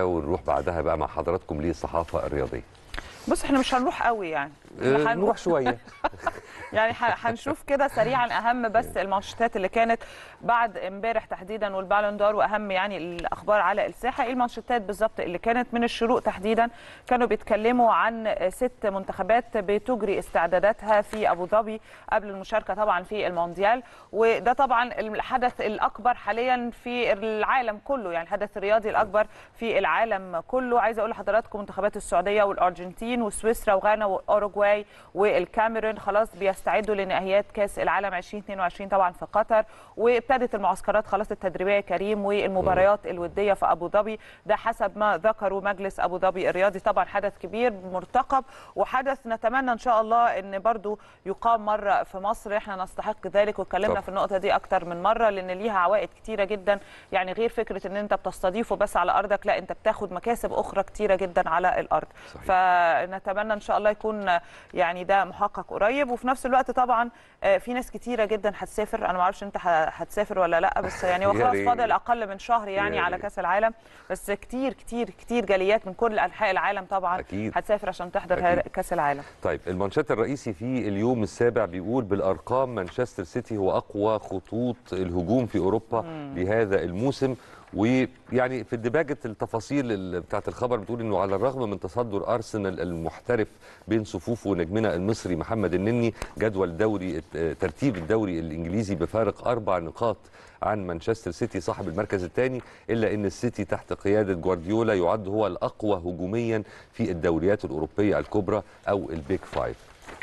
ونروح بعدها بقى مع حضراتكم للصحافه الرياضيه بص احنا مش هنروح قوي يعني آه، هن- نروح شويه يعني ح- هنشوف كده سريعا اهم بس المانشيتات اللي كانت بعد امبارح تحديدا والبالون دور واهم يعني الاخبار على الساحه ايه المانشيتات بالظبط اللي كانت من الشروق تحديدا كانوا بيتكلموا عن ست منتخبات بتجري استعداداتها في ابو ظبي قبل المشاركه طبعا في المونديال وده طبعا الحدث الاكبر حاليا في العالم كله يعني الحدث الرياضي الاكبر في العالم كله عايزه اقول لحضراتكم منتخبات السعوديه والارجنتين وسويسرا وغانا واوروغواي والكاميرون خلاص بيستعدوا لنهائيات كاس العالم 2022 طبعا في قطر وابتدت المعسكرات خلاص التدريبيه يا كريم والمباريات الوديه في ابو ظبي ده حسب ما ذكروا مجلس ابو ظبي الرياضي طبعا حدث كبير مرتقب وحدث نتمنى ان شاء الله ان برضو يقام مره في مصر احنا نستحق ذلك واتكلمنا طبعا. في النقطه دي اكتر من مره لان ليها عوائد كتيره جدا يعني غير فكره ان انت بتستضيفه بس على ارضك لا انت بتاخد مكاسب اخرى كتيره جدا على الارض صحيح. فنتمنى ان شاء الله يكون يعني ده محقق قريب وفي نفس الوقت طبعا آه، في ناس كتيره جدا هتسافر انا ما اعرفش انت ه- هتسافر ولا لا بس يعني هو يا خلاص ريت. فاضل اقل من شهر يعني يا على ريت. كاس العالم بس كتير كتير كتير جاليات من كل انحاء العالم طبعا أكيد. هتسافر عشان تحضر أكيد. ها- كاس العالم طيب المانشات الرئيسي في اليوم السابع بيقول بالارقام مانشستر سيتي هو اقوى خطوط الهجوم في اوروبا لهذا الموسم ويعني في دباجه التفاصيل ال- بتاعت الخبر بتقول انه على الرغم من تصدر ارسنال المحترف بين صفوفه نجمنا المصري محمد النني جدول دوري ترتيب الدوري الانجليزي بفارق اربع نقاط عن مانشستر سيتي صاحب المركز الثاني الا ان السيتي تحت قياده جوارديولا يعد هو الاقوى هجوميا في الدوريات الاوروبيه الكبرى او البيك فايف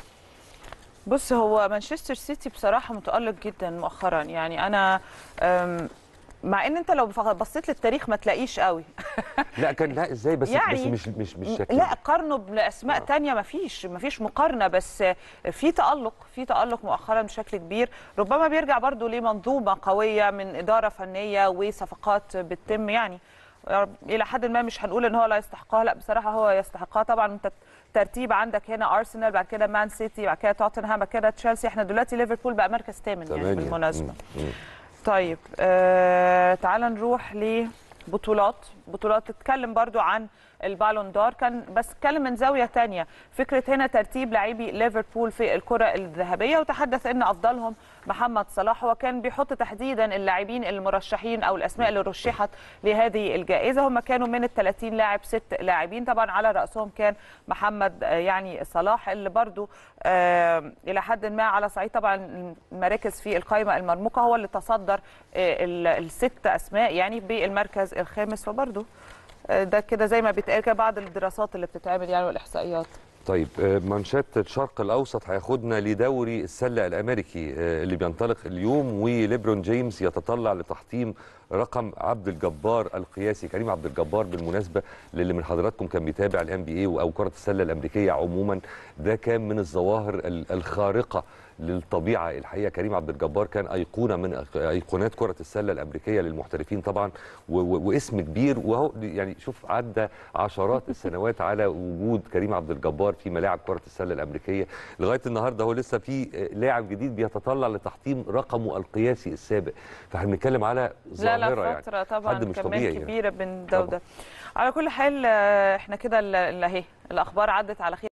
بص هو مانشستر سيتي بصراحه متالق جدا مؤخرا يعني انا أم، مع ان انت لو بصيت للتاريخ ما تلاقيش قوي لا كان لا ازاي بس يعني بس مش مش مش شكل لا قارنه باسماء آه. تانية ما فيش ما فيش مقارنه بس في تالق في تالق مؤخرا بشكل كبير ربما بيرجع برضو لمنظومه قويه من اداره فنيه وصفقات بتتم يعني الى حد ما مش هنقول ان هو لا يستحقها لا بصراحه هو يستحقها طبعا انت ترتيب عندك هنا ارسنال بعد كده مان سيتي بعد كده توتنهام بعد كده تشيلسي احنا دلوقتي ليفربول بقى مركز ثامن يعني تمانية. بالمناسبه مم. مم. طيب آه تعال نروح لبطولات بطولات تتكلم برضو عن البالون دور كان بس اتكلم من زاويه تانية فكره هنا ترتيب لاعبي ليفربول في الكره الذهبيه وتحدث ان افضلهم محمد صلاح وكان بيحط تحديدا اللاعبين المرشحين او الاسماء اللي رشحت لهذه الجائزه هم كانوا من ال 30 لاعب ست لاعبين طبعا على راسهم كان محمد آه، يعني صلاح اللي برضو آه، الى حد ما على صعيد طبعا المراكز في القائمه المرموقه هو اللي تصدر آه، ال- الست اسماء يعني بالمركز الخامس فبرضو آه، ده كده زي ما بيتقال كده بعض الدراسات اللي بتتعمل يعني والاحصائيات طيب آه، مانشات الشرق الاوسط هياخدنا لدوري السله الامريكي آه، اللي بينطلق اليوم وليبرون جيمس يتطلع لتحطيم رقم عبد الجبار القياسي كريم عبد الجبار بالمناسبه للي من حضراتكم كان بيتابع الام بي اي او كره السله الامريكيه عموما ده كان من الظواهر ال- الخارقه للطبيعه الحقيقه كريم عبد الجبار كان ايقونه من أيق- ايقونات كره السله الامريكيه للمحترفين طبعا و- و- واسم كبير وهو يعني شوف عدى عشرات السنوات على وجود كريم عبد الجبار في ملاعب كره السله الامريكيه لغايه النهارده هو لسه في لاعب جديد بيتطلع لتحطيم رقمه القياسي السابق فاحنا بنتكلم على لا ظاهره لا يعني فترة طبعا حد مش كمان طبيعي يعني. كبيرة بين ده طبعاً. وده على كل حال آه، احنا كده ال- ال- اهي الاخبار عدت على خير